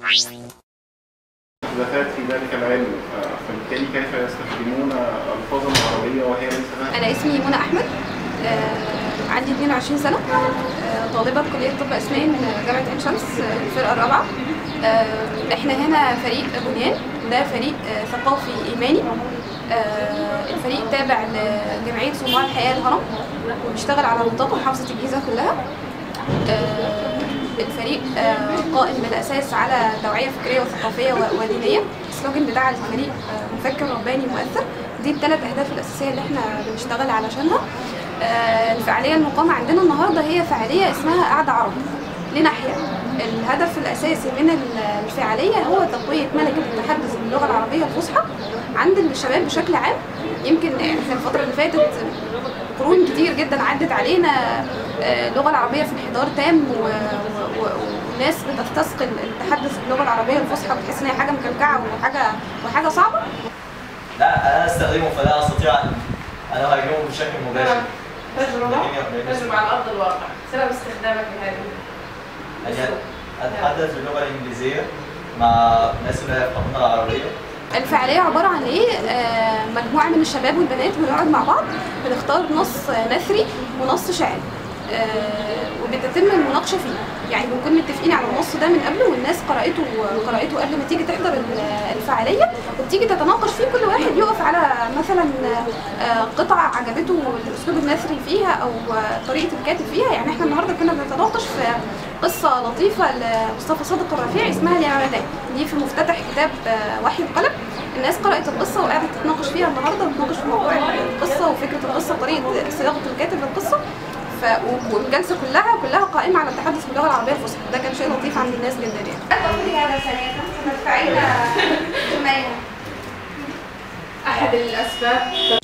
محدثات في ذلك العلم ف- فبالتالي كيف يستخدمون الفاظا عربيه وهي ليس لها أنا اسمي منى أحمد آه، عندي 22 سنة آه، طالبة بكلية طب أسنان من جامعة عين شمس آه، الفرقة الرابعة آه، احنا هنا فريق بنيان ده فريق آه، ثقافي إيماني آه، الفريق تابع لجمعية صناع الحياة الهرم وبيشتغل على نطاق محافظة الجيزة كلها آه، الفريق آه، قائم بالأساس على توعية فكرية وثقافية و- ودينية السلوجن بتاع الفريق آه، مفكر رباني مؤثر دي الثلاث أهداف الأساسية اللي احنا بنشتغل علشانها آه، الفعالية المقامة عندنا النهاردة هي فعالية اسمها قعدة عرب لناحية الهدف الأساسي من ال- الفعالية هو تقوية ملكة التحدث باللغة العربية الفصحى عند الشباب بشكل عام يمكن احنا الفترة اللي فاتت قرون كتير جدا عدت علينا آه، اللغة العربية في انحدار تام و- و- و- وناس بتستثقل التحدث باللغة العربية الفصحى بتحس ان هي حاجة مكلكعة وحاجة وحاجة صعبة لا انا استخدمه فلا استطيع ان ان اهاجمه بشكل مباشر تجربة لكن تجربة على أرض الواقع سبب استخدامك لهذه يعني اتحدث باللغه الانجليزيه مع الناس اللي يفهمون العربيه الفعالية عبارة عن ايه؟ آه، مجموعة من الشباب والبنات بنقعد مع بعض بنختار نص نثري ونص شعري آه، وبتتم المناقشة فيه يعني بنكون متفقين على النص ده من قبل والناس قرأته قرأته قبل ما تيجي تحضر ال- الفعالية وبتيجي تتناقش فيه كل واحد يقف على مثلا آه، قطعة عجبته الأسلوب النثري فيها أو آه، طريقة الكاتب فيها يعني احنا النهاردة كنا بنتناقش في قصة لطيفة لمصطفى صادق الرفيع اسمها اليمامتان دي في مفتتح كتاب آه، وحي القلم الناس قرأت القصة وقعدت تتناقش فيها النهارده وتناقش في موضوع القصة وفكرة القصة وطريقة صياغة الكاتب للقصة ف... والجلسة كلها كلها قائمة على التحدث باللغة العربية الفصحى ده كان شيء لطيف عند الناس جدا يعني أحد الأسباب